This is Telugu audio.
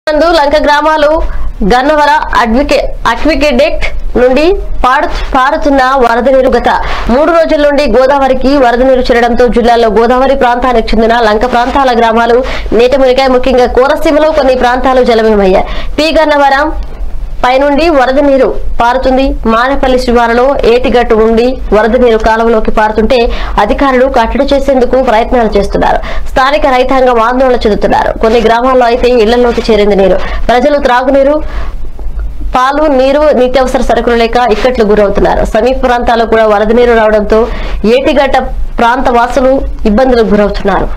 నందు లంక గ్రామాలు గన్నవర అడ్వికే అక్వికెడెక్ట్ నుండి పాడు పారుతున్న వరద నీరు గత మూడు రోజుల నుండి గోదావరికి వరద నీరు చేరడంతో జిల్లాలో గోదావరి ప్రాంతానికి చెందిన లంక ప్రాంతాల గ్రామాలు నీట మునిగాయి ముఖ్యంగా కోనసీమలో కొన్ని ప్రాంతాలు జలమయమయ్యాయి పి గన్నవరం పైనుండి వరద నీరు పారుతుంది మానేపల్లి శివారులో ఏటిగట్టు ఉండి వరద నీరు కాలువలోకి పారుతుంటే అధికారులు కట్టడి చేసేందుకు ప్రయత్నాలు చేస్తున్నారు స్థానిక రైతాంగం ఆందోళన చెందుతున్నారు కొన్ని గ్రామాల్లో అయితే ఇళ్లలోకి చేరింది నీరు ప్రజలు త్రాగునీరు పాలు నీరు నిత్యావసర సరుకులు లేక ఇక్కట్లు గురవుతున్నారు సమీప ప్రాంతాల్లో కూడా వరద నీరు రావడంతో ఏటిగట్ట ప్రాంత వాసులు ఇబ్బందులకు గురవుతున్నారు